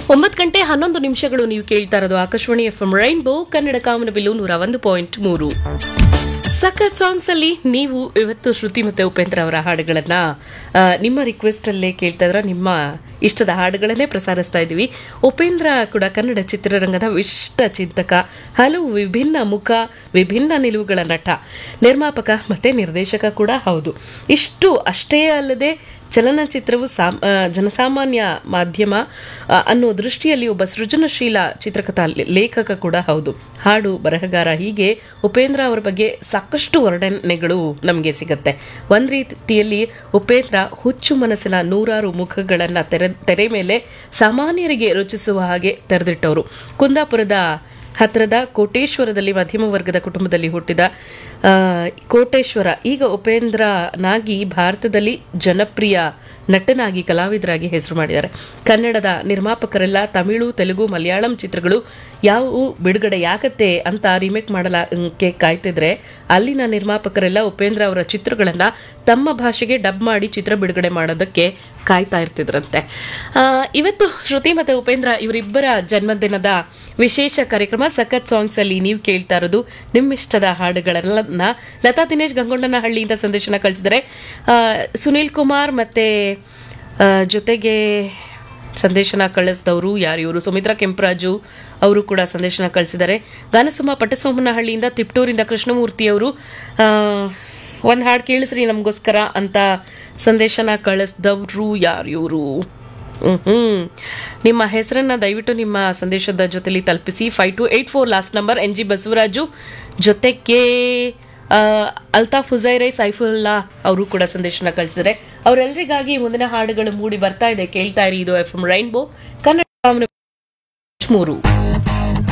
ಒಂಬತ್ತು ಗಂಟೆ ಹನ್ನೊಂದು ನಿಮಿಷಗಳು ನೀವು ಕೇಳ್ತಾ ಇರೋದು Akashvani F M rainbow Kannada ಕಾಮನಬಿಲ್ಲು ನೂರ ಒಂದು ಪಾಯಿಂಟ್ ಮೂರು ಸಖತ್ ಸಾಂಗ್ಸ್ ಅಲ್ಲಿ ನೀವು ಇವತ್ತು ಶ್ರುತಿ ಮತ್ತೆ ಉಪೇಂದ್ರ ಅವರ ಹಾಡುಗಳನ್ನ ಆ, ನಿಮ್ಮ ರಿಕ್ವೆಸ್ಟ್ ಅಲ್ಲೇ ಕೇಳ್ತಾ ಇದ್ರ ನಿಮ್ಮ ಇಷ್ಟದ ಹಾಡುಗಳನ್ನೇ ಪ್ರಸಾರಿಸ್ತಾ ಇದ್ದೀವಿ ಉಪೇಂದ್ರ ಕೂಡ ಕನ್ನಡ ಚಿತ್ರರಂಗದ ವಿಶಿಷ್ಟ ಚಿಂತಕ ಹಲವು ವಿಭಿನ್ನ ಮುಖ ವಿಭಿನ್ನ ನಿಲುವುಗಳ ನಟ ನಿರ್ಮಾಪಕ ಮತ್ತೆ ನಿರ್ದೇಶಕ ಕೂಡ ಹೌದು ಇಷ್ಟು ಅಷ್ಟೇ ಅಲ್ಲದೆ ಚಲನಚಿತ್ರವು ಸಾಮ್ ಆ, ಜನಸಾಮಾನ್ಯ ಮಾಧ್ಯಮ ಆ, ಅನ್ನೋ ದೃಷ್ಟಿಯಲ್ಲಿ ಒಬ್ಬ ಸೃಜನಶೀಲ ಚಿತ್ರಕಥಾ ಲೇ- ಲೇಖಕ ಕೂಡ ಹೌದು ಹಾಡು ಬರಹಗಾರ ಹೀಗೆ ಉಪೇಂದ್ರ ಅವರ ಬಗ್ಗೆ ಸಾಕಷ್ಟು ವರ್ಣನೆಗಳು ನಮಗೆ ಸಿಗುತ್ತೆ ಒಂದ್ ರೀತಿಯಲ್ಲಿ ಉಪೇಂದ್ರ ಹುಚ್ಚು ಮನಸ್ಸಿನ ನೂರಾರು ಮುಖಗಳನ್ನ ತೆರೆ ತೆರೆ ಮೇಲೆ ಸಾಮಾನ್ಯರಿಗೆ ರುಚಿಸುವ ಹಾಗೆ ತೆರೆದಿಟ್ಟವರು ಕುಂದಾಪುರದ ಹತ್ರದ ಕೋಟೇಶ್ವರದಲ್ಲಿ ಮಧ್ಯಮ ವರ್ಗದ ಕುಟುಂಬದಲ್ಲಿ ಹುಟ್ಟಿದ ಆ, ಕೋಟೇಶ್ವರ ಈಗ ಉಪೇಂದ್ರನಾಗಿ ಭಾರತದಲ್ಲಿ ಜನಪ್ರಿಯ ನಟನಾಗಿ ಕಲಾವಿದರಾಗಿ ಹೆಸರು ಮಾಡಿದ್ದಾರೆ ಕನ್ನಡದ ನಿರ್ಮಾಪಕರೆಲ್ಲ ತಮಿಳು ತೆಲುಗು ಮಲಯಾಳಂ ಚಿತ್ರಗಳು ಯಾವುವು ಬಿಡುಗಡೆಯಾಗತ್ತೆ ಅಂತ ರಿಮೇಕ್ ಮಾಡಲಕ್ಕೆ ಕಾಯ್ತಿದ್ರೆ ಅಲ್ಲಿನ ನಿರ್ಮಾಪಕರೆಲ್ಲ ಉಪೇಂದ್ರ ಅವರ ಚಿತ್ರಗಳನ್ನ ತಮ್ಮ ಭಾಷೆಗೆ ಡಬ್ ಮಾಡಿ ಚಿತ್ರ ಬಿಡುಗಡೆ ಮಾಡೋದಕ್ಕೆ ಕಾಯ್ತಾ ಇರ್ತಿದ್ರಂತೆ ಆ, ಇವತ್ತು ಶ್ರುತಿ ಮತ್ತೆ ಉಪೇಂದ್ರ ಇವರಿಬ್ಬರ ಜನ್ಮದಿನದ ವಿಶೇಷ ಕಾರ್ಯಕ್ರಮ ಸಖತ್ ಸಾಂಗ್ಸ್ ಅಲ್ಲಿ ನೀವು ಕೇಳ್ತಾ ಇರೋದು ನಿಮ್ಮಿಷ್ಟದ ಹಾಡುಗಳನ್ನ ಲತಾ ದಿನೇಶ್ ಗಂಗೊಂಡನಹಳ್ಳಿಯಿಂದ ಸಂದೇಶನ ಕಳಿಸಿದರೆ ಆ, ಸುನೀಲ್ ಕುಮಾರ್ ಮತ್ತೆ ಆ, ಜೊತೆಗೆ ಸಂದೇಶನ ಕಳಿಸಿದವರು ಯಾರು ಇವರು ಸುಮಿತ್ರಾ ಕೆಂಪರಾಜು ಅವರು ಕೂಡ ಸಂದೇಶನ ಕಳಿಸಿದ್ದಾರೆ ಗಾನಸುಮ ಪಟ್ಟಸೋಮನಹಳ್ಳಿಯಿಂದ ತಿಪ್ಟೂರಿಂದ ಕೃಷ್ಣಮೂರ್ತಿ ಅವರು ಒಂದು ಹಾಡು ಕೇಳಿಸ್ರಿ ನಮಗೋಸ್ಕರ ಅಂತ ಸಂದೇಶನ ಕಳಿಸಿದವರು ಯಾರು ಇವರು ಹ್ಮ್ ನಿಮ್ಮ ಹೆಸರನ್ನ ದಯವಿಟ್ಟು ನಿಮ್ಮ ಸಂದೇಶದ ಜೊತೆಲಿ ತಲುಪಿಸಿ five two eight four last number N G Basavaraju ಜೊತೆಗೆ ಆ, ಅಲ್ತಾಫ್ ಹುಸೈರೈ ಸೈಫುಲ್ಲಾ ಅವರು ಕೂಡ ಸಂದೇಶನ ಕಳಿಸಿದರೆ ಅವರೆಲ್ಲರಿಗಾಗಿ ಮುಂದಿನ ಹಾಡುಗಳು ಮೂಡಿ ಬರ್ತಾ ಇದೆ ಕೇಳ್ತಾ ಇರಿ ಇದು ಎಫ್ ಎಂ ರೈನ್ಬೋ ಕನ್ನಡ ಮೂರು